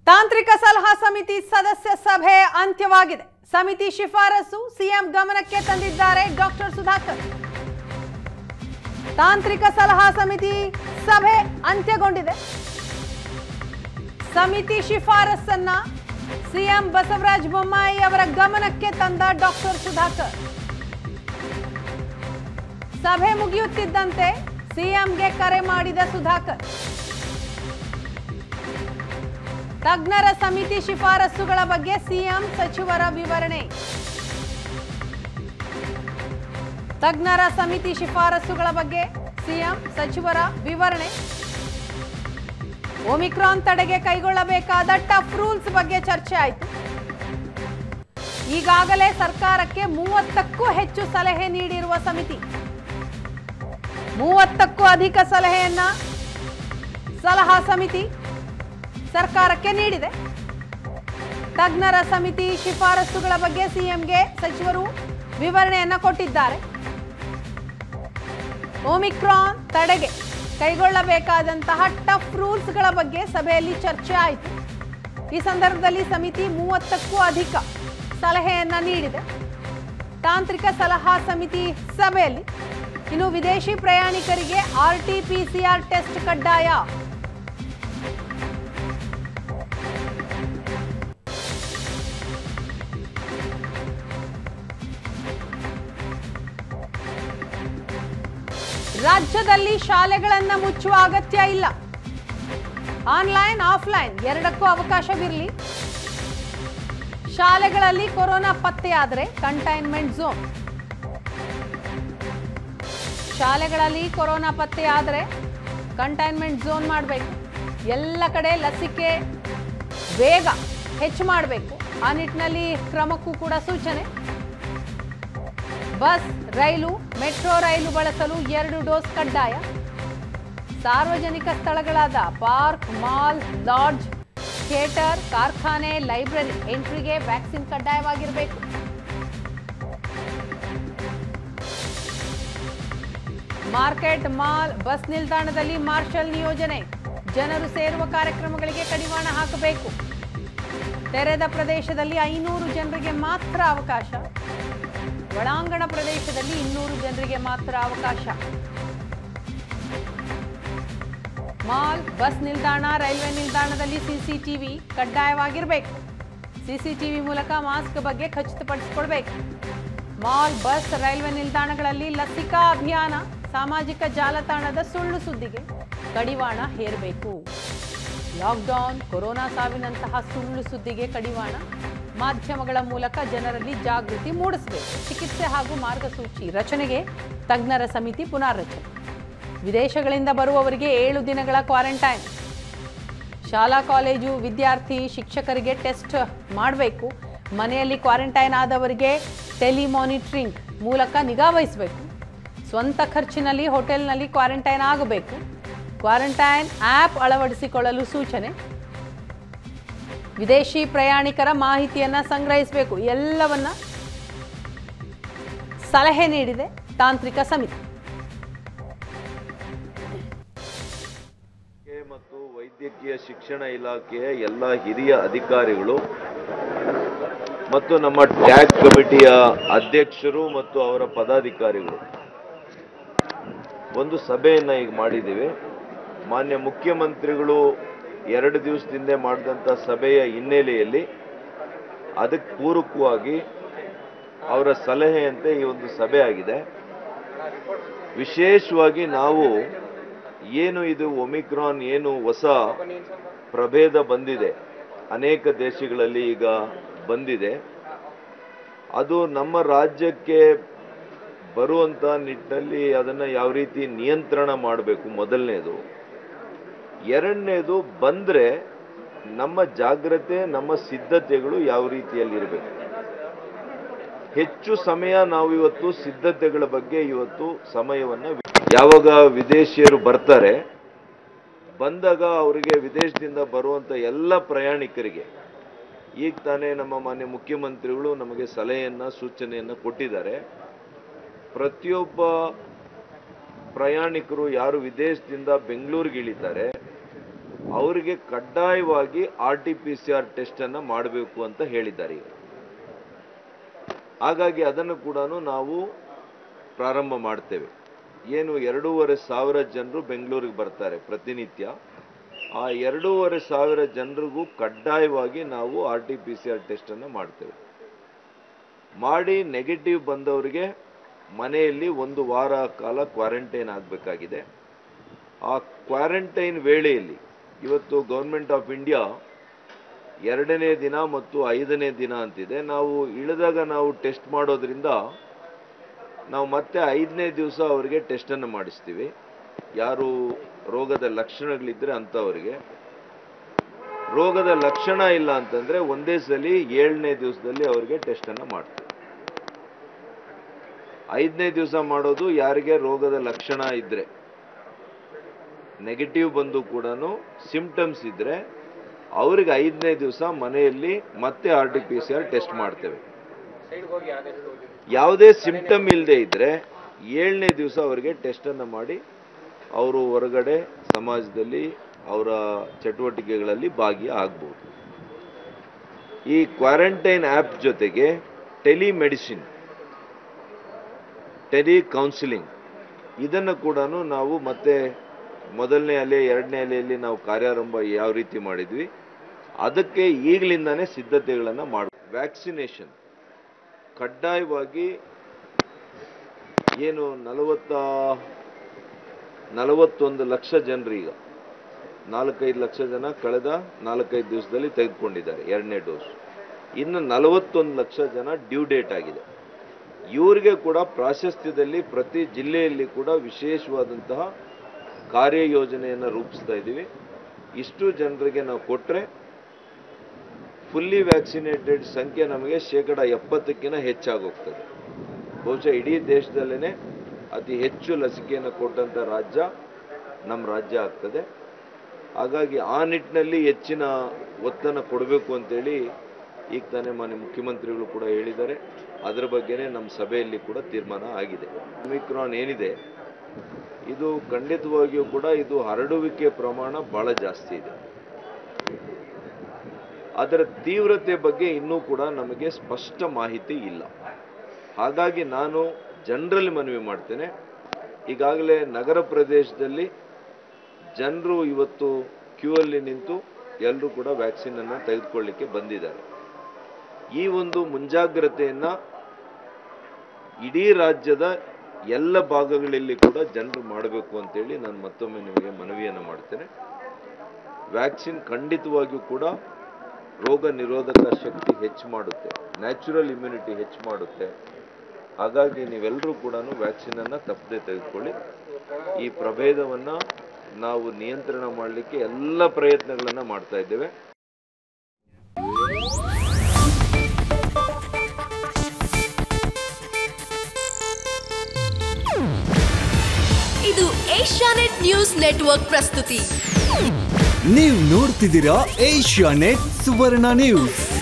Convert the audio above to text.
ತಾಂತ್ರಿಕ ಸಲಹಾ ಸಮಿತಿ ಸದಸ್ಯ ಸಭೆ ಅಂತ್ಯವಾಗಿದೆ ಸಮಿತಿ ಶಿಫಾರಸು ಸಿಎಂ ಗಮನಕ್ಕೆ ತಂದಿದ್ದಾರೆ ಡಾಕ್ಟರ್ ಸುಧಾಕರ್ ತಾಂತ್ರಿಕ ಸಲಹಾ ಸಮಿತಿ ಸಭೆ ಅಂತ್ಯಗೊಂಡಿದೆ ಸಮಿತಿ ಶಿಫಾರಸನ್ನ ಸಿಎಂ ಬಸವರಾಜ ಬೊಮ್ಮಾಯಿ ಅವರ ಗಮನಕ್ಕೆ ತಂದ ಡಾಕ್ಟರ್ ಸುಧಾಕರ್ ಸಭೆ ಮುಗಿಯುತ್ತಿದ್ದಂತೆ ಸಿಎಂಗೆ ಕರೆ ಮಾಡಿದ ಸುಧಾಕರ್ ತಜ್ಞರ ಸಮಿತಿ ಶಿಫಾರಸುಗಳ ಬಗ್ಗೆ ಸಿಎಂ ಸಚಿವರ ವಿವರಣೆ ತಜ್ಞರ ಸಮಿತಿ ಶಿಫಾರಸುಗಳ ಬಗ್ಗೆ ಸಿಎಂ ಸಚಿವರ ವಿವರಣೆ ಒಮಿಕ್ರಾನ್ ತಡೆಗೆ ಕೈಗೊಳ್ಳಬೇಕಾದ ಟಫ್ ರೂಲ್ಸ್ ಬಗ್ಗೆ ಚರ್ಚೆ ಆಯಿತು ಈಗಾಗಲೇ ಸರ್ಕಾರಕ್ಕೆ ಮೂವತ್ತಕ್ಕೂ ಹೆಚ್ಚು ಸಲಹೆ ನೀಡಿರುವ ಸಮಿತಿ ಮೂವತ್ತಕ್ಕೂ ಅಧಿಕ ಸಲಹೆಯನ್ನ ಸಲಹಾ ಸಮಿತಿ ಸರ್ಕಾರಕ್ಕೆ ನೀಡಿದೆ ತಜ್ಞರ ಸಮಿತಿ ಶಿಫಾರಸುಗಳ ಬಗ್ಗೆ ಸಿಎಂಗೆ ಸಚಿವರು ವಿವರಣೆಯನ್ನ ಕೊಟ್ಟಿದ್ದಾರೆ ಒಮಿಕ್ರಾನ್ ತಡೆಗೆ ಕೈಗೊಳ್ಳಬೇಕಾದಂತಹ ಟಫ್ ರೂಲ್ಸ್ಗಳ ಬಗ್ಗೆ ಸಭೆಯಲ್ಲಿ ಚರ್ಚೆ ಆಯಿತು ಈ ಸಂದರ್ಭದಲ್ಲಿ ಸಮಿತಿ ಮೂವತ್ತಕ್ಕೂ ಅಧಿಕ ಸಲಹೆಯನ್ನ ನೀಡಿದೆ ತಾಂತ್ರಿಕ ಸಲಹಾ ಸಮಿತಿ ಸಭೆಯಲ್ಲಿ ಇನ್ನು ವಿದೇಶಿ ಪ್ರಯಾಣಿಕರಿಗೆ R T P C R test ಕಡ್ಡಾಯ ರಾಜ್ಯದಲ್ಲಿ ಶಾಲೆಗಳನ್ನ ಮುಚ್ಚುವ ಅಗತ್ಯ ಇಲ್ಲ ಆನ್ಲೈನ್ ಆಫ್ಲೈನ್ ಎರಡಕ್ಕೂ ಅವಕಾಶವಿರಲಿ ಶಾಲೆಗಳಲ್ಲಿ ಕೊರೋನಾ ಪತ್ತೆಯಾದರೆ ಕಂಟೈನ್ಮೆಂಟ್ ಝೋನ್ ಶಾಲೆಗಳಲ್ಲಿ ಕೊರೋನಾ ಪತ್ತೆಯಾದರೆ ಕಂಟೈನ್ಮೆಂಟ್ ಝೋನ್ ಮಾಡಬೇಕು ಎಲ್ಲ ಕಡೆ ಲಸಿಕೆ ಬೇಗ ಹೆಚ್ಚು ಮಾಡಬೇಕು ಆ ನಿಟ್ಟಿನಲ್ಲಿ ಕ್ರಮಕ್ಕೂ ಕೂಡ ಸೂಚನೆ ಬಸ್ ರೈಲು ಮೆಟ್ರೋ ರೈಲು ಬಳಸಲು ಎರಡು ಡೋಸ್ ಕಡ್ಡಾಯ ಸಾರ್ವಜನಿಕ ಸ್ಥಳಗಳಾದ ಪಾರ್ಕ್ ಮಾಲ್ ಲಾಡ್ಜ್ ಥಿಯೇಟರ್ ಕಾರ್ಖಾನೆ ಲೈಬ್ರರಿ ಎಂಟ್ರಿಗೆ ವ್ಯಾಕ್ಸಿನ್ ಕಡ್ಡಾಯವಾಗಿರಬೇಕು ಮಾರ್ಕೆಟ್ ಮಾಲ್ ಬಸ್ ನಿಲ್ದಾಣದಲ್ಲಿ ಮಾರ್ಷಲ್ ನಿಯೋಜನೆ ಜನರು ಸೇರುವ ಕಾರ್ಯಕ್ರಮಗಳಿಗೆ ಕಡಿವಾಣ ಹಾಕಬೇಕು ತೆರೆದ ಪ್ರದೇಶದಲ್ಲಿ ಐನೂರು ಜನರಿಗೆ ಮಾತ್ರ ಅವಕಾಶ ಒಳಾಂಗಣ ಪ್ರದೇಶದಲ್ಲಿ ಇನ್ನೂರು ಜನರಿಗೆ ಮಾತ್ರ ಅವಕಾಶ ಮಾಲ್ ಬಸ್ ನಿಲ್ದಾಣ ರೈಲ್ವೆ ನಿಲ್ದಾಣದಲ್ಲಿ ಸಿಸಿಟಿವಿ ಕಡ್ಡಾಯವಾಗಿರಬೇಕು ಸಿಸಿಟಿವಿ ಮೂಲಕ ಮಾಸ್ಕ್ ಬಗ್ಗೆ ಖಚಿತಪಡಿಸಿಕೊಳ್ಬೇಕು ಮಾಲ್ ಬಸ್ ರೈಲ್ವೆ ನಿಲ್ದಾಣಗಳಲ್ಲಿ ಲಸಿಕಾ ಅಭಿಯಾನ ಸಾಮಾಜಿಕ ಜಾಲತಾಣದ ಸುಳ್ಳು ಸುದ್ದಿಗೆ ಕಡಿವಾಣ ಹೇರಬೇಕು ಲಾಕ್ಡೌನ್ ಕೊರೋನಾ ಸಾವಿನಂತಹ ಸುಳ್ಳು ಸುದ್ದಿಗೆ ಕಡಿವಾಣ ಮಾಧ್ಯಮಗಳ ಮೂಲಕ ಜನರಲ್ಲಿ ಜಾಗೃತಿ ಮೂಡಿಸಬೇಕು ಚಿಕಿತ್ಸೆ ಹಾಗೂ ಮಾರ್ಗಸೂಚಿ ರಚನೆಗೆ ತಜ್ಞರ ಸಮಿತಿ ಪುನಾರಚನೆ ವಿದೇಶಗಳಿಂದ ಬರುವವರಿಗೆ ಏಳು ದಿನಗಳ ಕ್ವಾರಂಟೈನ್ ಶಾಲಾ ಕಾಲೇಜು ವಿದ್ಯಾರ್ಥಿ ಶಿಕ್ಷಕರಿಗೆ ಟೆಸ್ಟ್ ಮಾಡಬೇಕು ಮನೆಯಲ್ಲಿ ಕ್ವಾರಂಟೈನ್ ಆದವರಿಗೆ ಟೆಲಿಮಾನಿಟ್ರಿಂಗ್ ಮೂಲಕ ನಿಗಾ ವಹಿಸಬೇಕು ಸ್ವಂತ ಖರ್ಚಿನಲ್ಲಿ ಹೋಟೆಲ್ನಲ್ಲಿ ಕ್ವಾರಂಟೈನ್ ಆಗಬೇಕು ಕ್ವಾರಂಟೈನ್ ಆ್ಯಪ್ ಅಳವಡಿಸಿಕೊಳ್ಳಲು ಸೂಚನೆ ವಿದೇಶಿ ಪ್ರಯಾಣಿಕರ ಮಾಹಿತಿಯನ್ನ ಸಂಗ್ರಹಿಸಬೇಕು ಎಲ್ಲವನ್ನ ಸಲಹೆ ನೀಡಿದೆ ತಾಂತ್ರಿಕ ಸಮಿತಿ ಇಲಾಖೆ ಮತ್ತು ವೈದ್ಯಕೀಯ ಶಿಕ್ಷಣ ಇಲಾಖೆಯ ಎಲ್ಲ ಹಿರಿಯ ಅಧಿಕಾರಿಗಳು ಮತ್ತು ನಮ್ಮ ಟ್ಯಾಗ್ ಕಮಿಟಿಯ ಅಧ್ಯಕ್ಷರು ಮತ್ತು ಅವರ ಪದಾಧಿಕಾರಿಗಳು ಒಂದು ಸಭೆಯನ್ನ ಈಗ ಮಾಡಿದ್ದೀವಿ ಮಾನ್ಯ ಮುಖ್ಯಮಂತ್ರಿಗಳು ಎರಡು ದಿವಸದಿಂದ ಮಾಡಿದಂಥ ಸಭೆಯ ಹಿನ್ನೆಲೆಯಲ್ಲಿ ಅದಕ್ಕೆ ಪೂರಕವಾಗಿ ಅವರ ಸಲಹೆಯಂತೆ ಈ ಒಂದು ಸಭೆ ಆಗಿದೆ ವಿಶೇಷವಾಗಿ ನಾವು ಏನು ಇದು ಒಮಿಕ್ರಾನ್ ಏನು ಹೊಸ ಪ್ರಭೇದ ಬಂದಿದೆ ಅನೇಕ ದೇಶಗಳಲ್ಲಿ ಈಗ ಬಂದಿದೆ ಅದು ನಮ್ಮ ರಾಜ್ಯಕ್ಕೆ ಬರುವಂತ ನಿಟ್ಟಿನಲ್ಲಿ ಅದನ್ನ ಯಾವ ರೀತಿ ನಿಯಂತ್ರಣ ಮಾಡಬೇಕು ಮೊದಲನೇದು ಎರಡನೇದು ಬಂದ್ರೆ ನಮ್ಮ ಜಾಗ್ರತೆ ನಮ್ಮ ಸಿದ್ಧತೆಗಳು ಯಾವ ರೀತಿಯಲ್ಲಿರಬೇಕು ಹೆಚ್ಚು ಸಮಯ ನಾವು ಇವತ್ತು ಸಿದ್ಧತೆಗಳ ಬಗ್ಗೆ ಇವತ್ತು ಸಮಯವನ್ನ ಯಾವಾಗ ವಿದೇಶಿಯರು ಬರ್ತಾರೆ ಬಂದಾಗ ಅವರಿಗೆ ವಿದೇಶದಿಂದ ಬರುವಂತ ಎಲ್ಲ ಪ್ರಯಾಣಿಕರಿಗೆ ಈಗ ತಾನೇ ನಮ್ಮ ಮಾನ್ಯ ಮುಖ್ಯಮಂತ್ರಿಗಳು ನಮಗೆ ಸಲಹೆಯನ್ನ ಸೂಚನೆಯನ್ನ ಕೊಟ್ಟಿದ್ದಾರೆ ಪ್ರತಿಯೊಬ್ಬ ಪ್ರಯಾಣಿಕರು ಯಾರು ವಿದೇಶದಿಂದ ಬೆಂಗಳೂರಿಗೆ ಇಳಿತಾರೆ ಅವರಿಗೆ ಕಡ್ಡಾಯವಾಗಿ R T P C R test ಅನ್ನ ಮಾಡಬೇಕು ಅಂತ ಹೇಳಿದ್ದಾರೆ ಈಗ ಹಾಗಾಗಿ ಅದನ್ನು ಕೂಡ ನಾವು ಪ್ರಾರಂಭ ಮಾಡ್ತೇವೆ ಏನು ಎರಡೂವರೆ ಸಾವಿರ ಜನರು ಬೆಂಗಳೂರಿಗೆ ಬರ್ತಾರೆ ಪ್ರತಿನಿತ್ಯ ಆ ಎರಡೂವರೆ ಸಾವಿರ ಜನರಿಗೂ ಕಡ್ಡಾಯವಾಗಿ ನಾವು R T P C R test ಅನ್ನು ಮಾಡ್ತೇವೆ ಮಾಡಿ ನೆಗೆಟಿವ್ ಬಂದವರಿಗೆ ಮನೆಯಲ್ಲಿ ಒಂದು ವಾರ ಕಾಲ ಕ್ವಾರಂಟೈನ್ ಆಗಬೇಕಾಗಿದೆ ಆ ಕ್ವಾರಂಟೈನ್ ವೇಳೆಯಲ್ಲಿ ಇವತ್ತು ಗೌರ್ಮೆಂಟ್ ಆಫ್ ಇಂಡಿಯಾ ಎರಡನೇ ದಿನ ಮತ್ತು ಐದನೇ ದಿನ ಅಂತಿದೆ ನಾವು ಇಳಿದಾಗ ನಾವು ಟೆಸ್ಟ್ ಮಾಡೋದ್ರಿಂದ ನಾವು ಮತ್ತೆ ಐದನೇ ದಿವಸ ಅವರಿಗೆ ಟೆಸ್ಟನ್ನು ಮಾಡಿಸ್ತೀವಿ ಯಾರು ರೋಗದ ಲಕ್ಷಣಗಳಿದ್ರೆ ಅಂಥವರಿಗೆ ರೋಗದ ಲಕ್ಷಣ ಇಲ್ಲ ಅಂತಂದ್ರೆ ಒಂದೇ ಸಲ ಏಳನೇ ದಿವಸದಲ್ಲಿ ಅವರಿಗೆ ಟೆಸ್ಟನ್ನು ಮಾಡ್ತೀವಿ ಐದನೇ ದಿವಸ ಮಾಡೋದು ಯಾರಿಗೆ ರೋಗದ ಲಕ್ಷಣ ಇದ್ರೆ ನೆಗೆಟಿವ್ ಬಂದು ಕೂಡ ಸಿಂಪ್ಟಮ್ಸ್ ಇದ್ರೆ ಅವ್ರಿಗೆ ಐದನೇ ದಿವಸ ಮನೆಯಲ್ಲಿ ಮತ್ತೆ R T P C R test ಮಾಡ್ತೇವೆ ಯಾವುದೇ ಸಿಂಪ್ಟಮ್ ಇಲ್ಲದೆ ಇದ್ರೆ ಏಳನೇ ದಿವಸ ಅವರಿಗೆ ಟೆಸ್ಟ್ ಅನ್ನು ಮಾಡಿ ಅವರು ಹೊರಗಡೆ ಸಮಾಜದಲ್ಲಿ ಅವರ ಚಟುವಟಿಕೆಗಳಲ್ಲಿ ಭಾಗಿ ಆಗ್ಬೋದು ಈ ಕ್ವಾರಂಟೈನ್ ಆ್ಯಪ್ ಜೊತೆಗೆ ಟೆಲಿಮೆಡಿಸಿನ್ ಟೆಲಿ ಕೌನ್ಸಿಲಿಂಗ್ ಇದನ್ನು ಕೂಡ ನಾವು ಮತ್ತೆ ಮೊದಲನೇ ಅಲೆ ಎರಡನೇ ಅಲೆಯಲ್ಲಿ ನಾವು ಕಾರ್ಯಾರಂಭ ಯಾವ ರೀತಿ ಮಾಡಿದ್ವಿ ಅದಕ್ಕೆ ಈಗಲಿಂದಾನೇ ಸಿದ್ಧತೆಗಳನ್ನು ಮಾಡ ವ್ಯಾಕ್ಸಿನೇಷನ್ ಕಡ್ಡಾಯವಾಗಿ ಏನು ನಲವತ್ತ ನಲವತ್ತೊಂದು ಲಕ್ಷ ಜನರು ಈಗ ನಾಲ್ಕೈದು ಲಕ್ಷ ಜನ ಕಳೆದ ನಾಲ್ಕೈದು ದಿವಸದಲ್ಲಿ ತೆಗೆದುಕೊಂಡಿದ್ದಾರೆ ಎರಡನೇ ಡೋಸ್ ಇನ್ನು ನಲವತ್ತೊಂದು ಲಕ್ಷ ಜನ ಡ್ಯೂ ಡೇಟ್ ಆಗಿದೆ ಇವರಿಗೆ ಕೂಡ ಪ್ರಾಶಸ್ತ್ಯದಲ್ಲಿ ಪ್ರತಿ ಜಿಲ್ಲೆಯಲ್ಲಿ ಕೂಡ ವಿಶೇಷವಾದಂತಹ ಕಾರ್ಯಯೋಜನೆಯನ್ನು ರೂಪಿಸ್ತಾ ಇದ್ದೀವಿ ಇಷ್ಟು ಜನರಿಗೆ ನಾವು ಕೊಟ್ಟರೆ ಫುಲ್ಲಿ ವ್ಯಾಕ್ಸಿನೇಟೆಡ್ ಸಂಖ್ಯೆ ನಮಗೆ ಶೇಕಡ ಎಪ್ಪತ್ತಕ್ಕಿಂತ ಹೆಚ್ಚಾಗೋಗ್ತದೆ ಬಹುಶಃ ಇಡೀ ದೇಶದಲ್ಲೇ ಅತಿ ಹೆಚ್ಚು ಲಸಿಕೆಯನ್ನು ಕೊಟ್ಟಂಥ ರಾಜ್ಯ ನಮ್ಮ ರಾಜ್ಯ ಆಗ್ತದೆ ಹಾಗಾಗಿ ಆ ನಿಟ್ಟಿನಲ್ಲಿ ಹೆಚ್ಚಿನ ಒತ್ತನ್ನು ಕೊಡಬೇಕು ಅಂತೇಳಿ ಈಗ ತಾನೇ ಮಾನ್ಯ ಮುಖ್ಯಮಂತ್ರಿಗಳು ಕೂಡ ಹೇಳಿದ್ದಾರೆ ಅದರ ಬಗ್ಗೆನೇ ನಮ್ಮ ಸಭೆಯಲ್ಲಿ ಕೂಡ ತೀರ್ಮಾನ ಆಗಿದೆ ಒಮಿಕ್ರಾನ್ ಏನಿದೆ ಇದು ಖಂಡಿತವಾಗಿಯೂ ಕೂಡ ಇದು ಹರಡುವಿಕೆ ಪ್ರಮಾಣ ಬಹಳ ಜಾಸ್ತಿ ಇದೆ ಅದರ ತೀವ್ರತೆ ಬಗ್ಗೆ ಇನ್ನೂ ಕೂಡ ನಮಗೆ ಸ್ಪಷ್ಟ ಮಾಹಿತಿ ಇಲ್ಲ ಹಾಗಾಗಿ ನಾನು ಜನರಲ್ಲಿ ಮನವಿ ಮಾಡ್ತೇನೆ ಈಗಾಗಲೇ ನಗರ ಪ್ರದೇಶದಲ್ಲಿ ಜನರು ಇವತ್ತು ಕ್ಯೂ ಅಲ್ಲಿ ನಿಂತು ಎಲ್ಲರೂ ಕೂಡ ವ್ಯಾಕ್ಸಿನ್ ಅನ್ನು ತೆಗೆದುಕೊಳ್ಳಿಕ್ಕೆ ಬಂದಿದ್ದಾರೆ ಈ ಒಂದು ಮುಂಜಾಗ್ರತೆಯನ್ನ ಇಡೀ ರಾಜ್ಯದ ಎಲ್ಲ ಭಾಗಗಳಲ್ಲಿ ಕೂಡ ಜನರು ಮಾಡಬೇಕು ಅಂತೇಳಿ ನಾನು ಮತ್ತೊಮ್ಮೆ ನಿಮಗೆ ಮನವಿಯನ್ನು ಮಾಡ್ತೇನೆ ವ್ಯಾಕ್ಸಿನ್ ಖಂಡಿತವಾಗಿಯೂ ಕೂಡ ರೋಗ ನಿರೋಧಕ ಶಕ್ತಿ ಹೆಚ್ಚು ಮಾಡುತ್ತೆ ನ್ಯಾಚುರಲ್ ಇಮ್ಯುನಿಟಿ ಹೆಚ್ಚು ಮಾಡುತ್ತೆ ಹಾಗಾಗಿ ನೀವೆಲ್ಲರೂ ಕೂಡ ವ್ಯಾಕ್ಸಿನ್ ಅನ್ನ ತಪ್ಪದೆ ತೆಗೆದುಕೊಳ್ಳಿ ಈ ಪ್ರಭೇದವನ್ನ ನಾವು ನಿಯಂತ್ರಣ ಮಾಡಲಿಕ್ಕೆ ಎಲ್ಲ ಪ್ರಯತ್ನಗಳನ್ನ ಮಾಡ್ತಾ ಇದ್ದೇವೆ ಇದು ಏಷ್ಯಾನೆಟ್ ನ್ಯೂಸ್ ನೆಟ್ವರ್ಕ್ ಪ್ರಸ್ತುತಿ ನೀವು ನೋಡ್ತಿದ್ದೀರಾ ಏಷ್ಯಾ ನೆಟ್ ಸುವರ್ಣ ನ್ಯೂಸ್